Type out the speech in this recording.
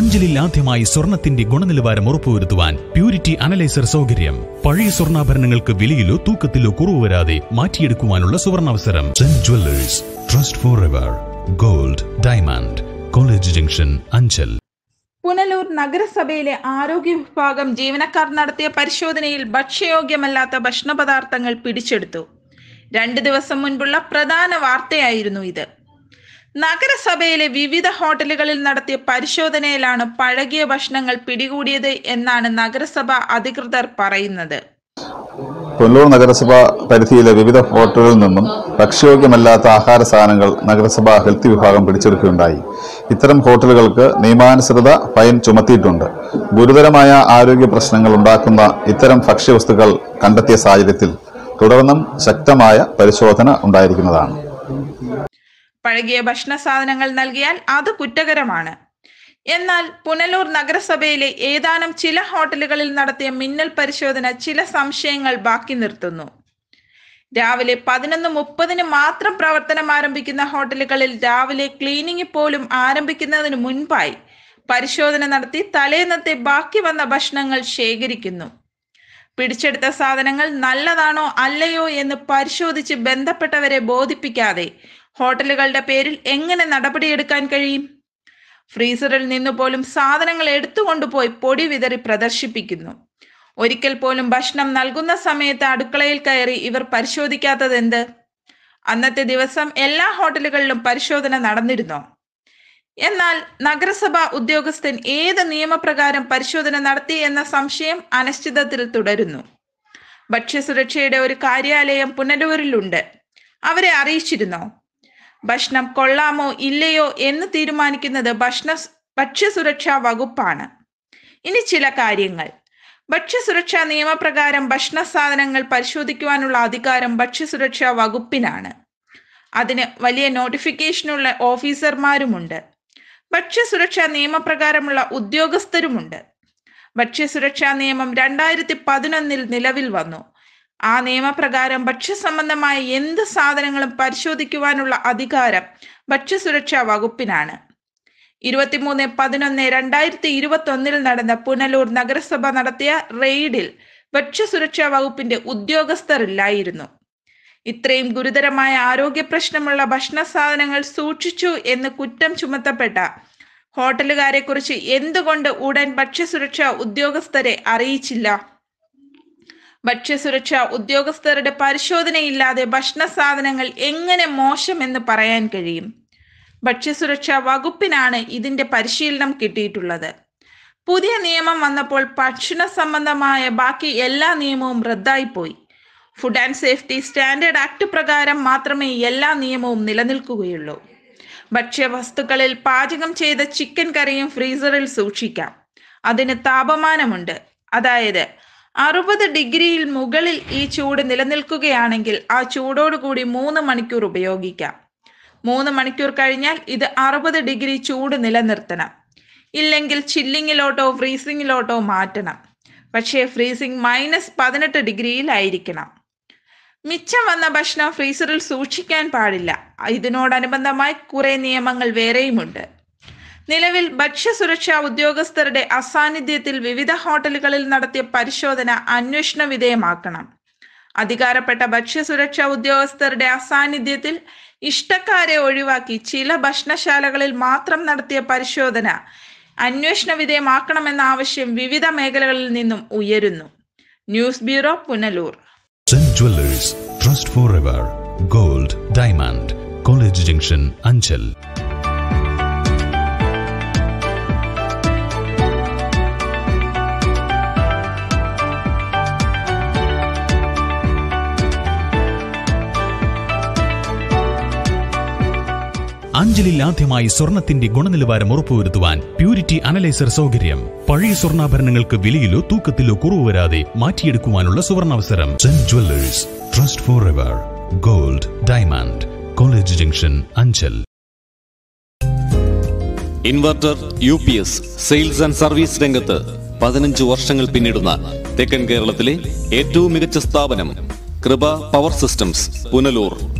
അഞ്ചലിൽ ആദ്യമായി സ്വർണത്തിന്റെ ഗുണനിലവാരം ഉറപ്പുവരുത്തുവാൻ പ്യൂരിറ്റി അനലൈസർ സൗകര്യം പഴയ സ്വർണ്ണാഭരണങ്ങൾക്ക് വിലയിലോ തൂക്കത്തിലോ കുറവ് വരാതെ മാറ്റിയെടുക്കുവാനുള്ള സുവർണാവസരം cent jewellers trust for ever gold diamond college junction Anchal Punalur നഗരസഭയിലെ ആരോഗ്യ വിഭാഗം ജീവനക്കാർ നടത്തിയ പരിശോധനയിൽ ഭക്ഷ്യയോഗ്യമല്ലാത്ത ഭക്ഷണപദാർത്ഥങ്ങൾ പിടിച്ചെടുത്തു രണ്ട് ദിവസം മുൻപുള്ള പ്രധാന വാർത്തയായിരുന്നു ഇത് നഗരസഭയിലെ വിവിധ ഹോട്ടലുകളിൽ നടത്തിയ പരിശോധനയിലാണ് പഴകിയ ഭക്ഷണങ്ങൾ പിടികൂടിയത് എന്നാണ് നഗരസഭ അധികൃതർ പറയുന്നത് കൊല്ലൂർ നഗരസഭ പരിധിയിലെ വിവിധ ഹോട്ടലുകളിൽ നിന്നും ഭക്ഷ്യയോഗ്യമല്ലാത്ത ആഹാര സാധനങ്ങൾ നഗരസഭ ഹെൽത്ത് വിഭാഗം പിടിച്ചെടുക്കുകയുണ്ടായി ഇത്തരം ഹോട്ടലുകൾക്ക് നിയമാനുസൃത ഫൈൻ ചുമത്തിയിട്ടുണ്ട് ഗുരുതരമായ ആരോഗ്യ പ്രശ്നങ്ങൾ ഉണ്ടാക്കുന്ന ഇത്തരം ഭക്ഷ്യവസ്തുക്കൾ കണ്ടെത്തിയ സാഹചര്യത്തിൽ തുടർന്നും ശക്തമായ പരിശോധന ഉണ്ടായിരിക്കുന്നതാണ് പഴകിയ ഭക്ഷണ സാധനങ്ങൾ നൽകിയാൽ അത് കുറ്റകരമാണ് എന്നാൽ പുനലൂർ നഗരസഭയിലെ ഏതാനും ചില ഹോട്ടലുകളിൽ നടത്തിയ മിന്നൽ പരിശോധന ചില സംശയങ്ങൾ ബാക്കി നിർത്തുന്നു രാവിലെ പതിനൊന്ന് മുപ്പതിന് മാത്രം പ്രവർത്തനം ആരംഭിക്കുന്ന ഹോട്ടലുകളിൽ രാവിലെ ക്ലീനിങ് പോലും ആരംഭിക്കുന്നതിന് മുൻപായി പരിശോധന നടത്തി തലേന്നത്തെ ബാക്കി വന്ന ഭക്ഷണങ്ങൾ ശേഖരിക്കുന്നു പിടിച്ചെടുത്ത സാധനങ്ങൾ നല്ലതാണോ അല്ലയോ എന്ന് പരിശോധിച്ച് ബന്ധപ്പെട്ടവരെ ബോധിപ്പിക്കാതെ ഹോട്ടലുകളുടെ പേരിൽ എങ്ങനെ നടപടിയെടുക്കാൻ കഴിയും ഫ്രീസറിൽ നിന്ന് പോലും സാധനങ്ങൾ എടുത്തുകൊണ്ടുപോയി പൊടി വിതറി പ്രദർശിപ്പിക്കുന്നു ഒരിക്കൽ പോലും ഭക്ഷണം നൽകുന്ന സമയത്ത് അടുക്കളയിൽ കയറി ഇവർ പരിശോധിക്കാത്തത് എന്ത് അന്നത്തെ ദിവസം എല്ലാ ഹോട്ടലുകളിലും പരിശോധന നടന്നിരുന്നോ എന്നാൽ നഗരസഭ ഉദ്യോഗസ്ഥൻ ഏത് നിയമപ്രകാരം പരിശോധന നടത്തി എന്ന സംശയം അനിശ്ചിതത്തിൽ തുടരുന്നു ഭക്ഷ്യസുരക്ഷയുടെ ഒരു കാര്യാലയം പുനലൂരിലുണ്ട് അവരെ അറിയിച്ചിരുന്നോ ഭക്ഷണം കൊള്ളാമോ ഇല്ലയോ എന്ന് തീരുമാനിക്കുന്നത് ഭക്ഷണ ഭക്ഷ്യസുരക്ഷാ വകുപ്പാണ് ഇനി ചില കാര്യങ്ങൾ ഭക്ഷ്യസുരക്ഷാ നിയമപ്രകാരം ഭക്ഷണ സാധനങ്ങൾ പരിശോധിക്കുവാനുള്ള അധികാരം ഭക്ഷ്യസുരക്ഷാ വകുപ്പിനാണ് അതിന് വലിയ നോട്ടിഫിക്കേഷനുള്ള ഓഫീസർമാരുമുണ്ട് ഭക്ഷ്യസുരക്ഷാ നിയമപ്രകാരമുള്ള ഉദ്യോഗസ്ഥരുമുണ്ട് ഭക്ഷ്യസുരക്ഷാ നിയമം രണ്ടായിരത്തി പതിനൊന്നിൽ നിലവിൽ വന്നു ആ നിയമപ്രകാരം ഭക്ഷ്യസംബന്ധമായ എന്ത് സാധനങ്ങളും പരിശോധിക്കുവാനുള്ള അധികാരം ഭക്ഷ്യസുരക്ഷാ വകുപ്പിനാണ് ഇരുപത്തിമൂന്ന് പതിനൊന്ന് രണ്ടായിരത്തി ഇരുപത്തി ഒന്നിൽ നടന്ന പുനലൂർ നഗരസഭ നടത്തിയ റെയ്ഡിൽ ഭക്ഷ്യസുരക്ഷാ വകുപ്പിന്റെ ഉദ്യോഗസ്ഥരില്ലായിരുന്നു ഇത്രയും ഗുരുതരമായ ആരോഗ്യ പ്രശ്നമുള്ള ഭക്ഷണ സാധനങ്ങൾ സൂക്ഷിച്ചു എന്ന് കുറ്റം ചുമത്തപ്പെട്ട ഹോട്ടലുകാരെ കുറിച്ച് എന്തുകൊണ്ട് ഉടൻ ഭക്ഷ്യസുരക്ഷാ ഉദ്യോഗസ്ഥരെ അറിയിച്ചില്ല ഭക്ഷ്യസുരക്ഷാ ഉദ്യോഗസ്ഥരുടെ പരിശോധനയില്ലാതെ ഭക്ഷണ സാധനങ്ങൾ എങ്ങനെ മോശമെന്ന് പറയാൻ കഴിയും ഭക്ഷ്യസുരക്ഷാ വകുപ്പിനാണ് ഇതിന്റെ പരിശീലനം കിട്ടിയിട്ടുള്ളത് പുതിയ നിയമം വന്നപ്പോൾ ഭക്ഷണ സംബന്ധമായ ബാക്കി എല്ലാ നിയമവും റദ്ദായിപ്പോയി food and safety standard act പ്രകാരം മാത്രമേ എല്ലാ നിയമവും നിലനിൽക്കുകയുള്ളൂ ഭക്ഷ്യവസ്തുക്കളിൽ പാചകം ചെയ്ത ചിക്കൻ കറിയും ഫ്രീസറിൽ സൂക്ഷിക്കാം അതിന് താപമാനമുണ്ട് അതായത് അറുപത് ഡിഗ്രിയിൽ മുകളിൽ ഈ ചൂട് നിലനിൽക്കുകയാണെങ്കിൽ ആ ചൂടോടുകൂടി മൂന്ന് മണിക്കൂർ ഉപയോഗിക്കാം മൂന്ന് മണിക്കൂർ കഴിഞ്ഞാൽ ഇത് അറുപത് ഡിഗ്രി ചൂട് നിലനിർത്തണം ഇല്ലെങ്കിൽ ചില്ലിങ്ങിലോട്ടോ ഫ്രീസിങ്ങിലോട്ടോ മാറ്റണം പക്ഷേ ഫ്രീസിംഗ് മൈനസ് പതിനെട്ട് ഡിഗ്രിയിലായിരിക്കണം മിച്ചം വന്ന ഭക്ഷണം ഫ്രീസറിൽ സൂക്ഷിക്കാൻ പാടില്ല ഇതിനോടനുബന്ധമായി കുറെ നിയമങ്ങൾ വേറെയുമുണ്ട് നിലവിൽ ഭക്ഷ്യസുരക്ഷാ ഉദ്യോഗസ്ഥരുടെ അസാന്നിധ്യത്തിൽ വിവിധ ഹോട്ടലുകളിൽ നടത്തിയ പരിശോധന അന്വേഷണ വിധേയമാക്കണം അധികാരപ്പെട്ട ഭക്ഷ്യസുരക്ഷാ ഉദ്യോഗസ്ഥരുടെ അസാന്നിധ്യത്തിൽ ഇഷ്ടക്കാരെ ഒഴിവാക്കി ചില ഭക്ഷണശാലകളിൽ മാത്രം നടത്തിയ പരിശോധന അന്വേഷണ വിധേയമാക്കണമെന്ന ആവശ്യം വിവിധ മേഖലകളിൽ നിന്നും ഉയരുന്നു news bureau Punalur cent jewellers trust for ever gold diamond college junction Anchal അഞ്ചലിൽ ആദ്യമായി സ്വർണത്തിന്റെ ഗുണനിലവാരം ഉറപ്പുവരുത്തുവാൻ പ്യൂരിറ്റി അനലൈസർ സൗകര്യം പഴയ സ്വർണ്ണാഭരണങ്ങൾക്ക് വിലയിലോ തൂക്കത്തിലോ കുറവ് വരാതെ മാറ്റിയെടുക്കുവാനുള്ള സുവർണാവസരം cent jewellers trust for ever gold diamond college junction Anchal inverter U P S sales and service രംഗത്ത് പതിനഞ്ച് വർഷങ്ങൾ പിന്നിടുന്ന തെക്കൻ കേരളത്തിലെ ഏറ്റവും മികച്ച സ്ഥാപനം കൃപ പവർ സിസ്റ്റംസ് പുനലൂർ